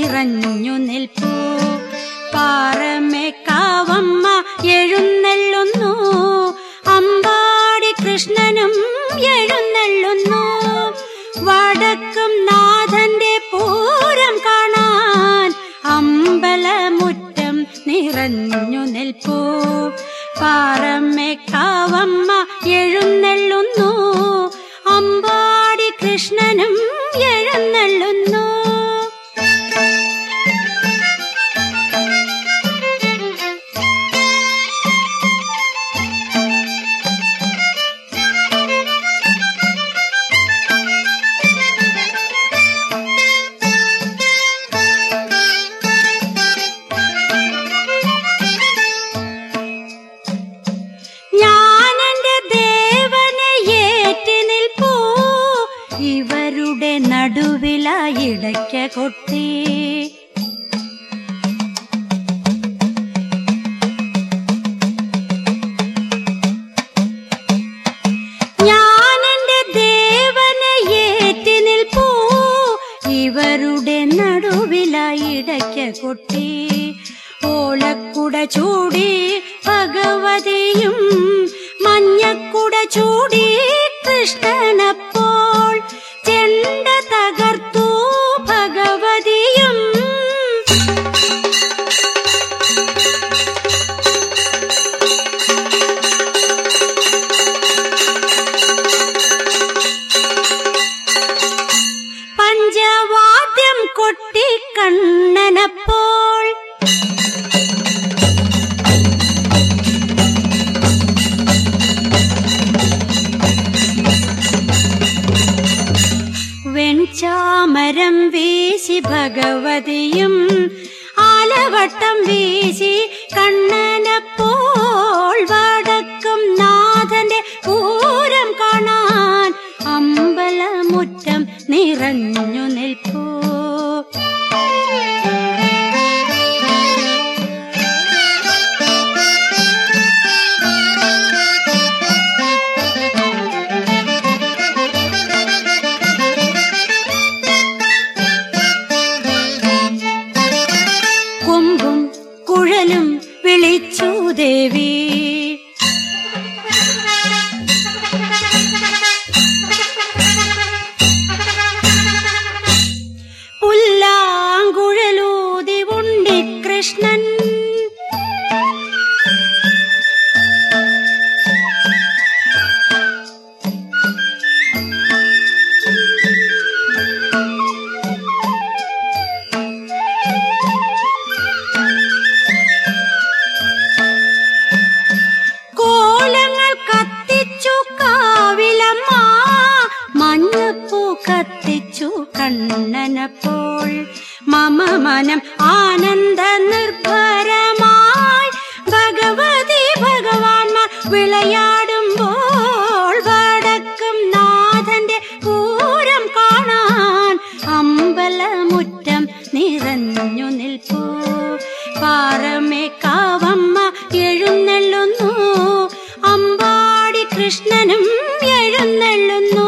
നിറഞ്ഞു നിൽപ്പൂ പാറമേക്കാവമ്മ എഴുന്നള്ളുന്നു അമ്പാടി കൃഷ്ണനും എഴുന്നള്ളുന്നു വടക്കും നാഥന്റെ പൂരം കാണാൻ അമ്പലമുറ്റം നിറഞ്ഞു നിൽപ്പൂ പാറമേക്കാവമ്മ എഴുന്നള്ളുന്നു അമ്പാടി കൃഷ്ണനും എഴുന്നള്ളുന്നു ഞാൻ എന്റെ ദേവനെ ഏറ്റി നിൽപ്പൂ ഇവരുടെ നടുവിലായിടയ്ക്ക കൊട്ടി ഞാൻ എന്റെ ദേവനെ ഏറ്റി നിൽപ്പൂ ഇവരുടെ നടുവിലായിടയ്ക്ക കൊട്ടി ഓലക്കുട ചൂടി ഭഗവതിയും മഞ്ഞക്കുട ചൂടി കൃഷ്ണനപ്പോൾ ചെണ്ട തകർത്തു ഭഗവതിയും പഞ്ചവാദ്യം കൊട്ടി കണ്ണനപ്പോൾ വെൺചാമരം വീശി ഭഗവതിയും ആലവട്ടം വീശി കണ്ണനപ്പോൾ വടക്കും നാഥന്റെ പൂരം കാണാൻ അമ്പലമുറ്റം നിറഞ്ഞു നിൽപ്പൂ കൊമ്പും കുഴലും വിളിച്ചു ദേവി പുല്ലാങ്കുഴലൂതി ഉണ്ടി കൃഷ്ണൻ കോലങ്ങൾ കത്തിച്ചു കാവിലമ്മ മഞ്ഞപ്പൂ കത്തിച്ചു കണ്ണനപ്പോൾ മമ മനം ആനന്ദ നിർഭരമായി ഭഗവതി ഭഗവാൻമാർ വിളയാടുമ്പോൾ വടക്കും നാഥന്റെ പൂരം കാണാൻ അമ്പലമുറ്റം നിറഞ്ഞു നിൽപ്പൂ പാറമേക്കാവമ്മ എഴുന്നള്ളുന്നു അമ്പാടി കൃഷ്ണനും എഴുന്നള്ളുന്നു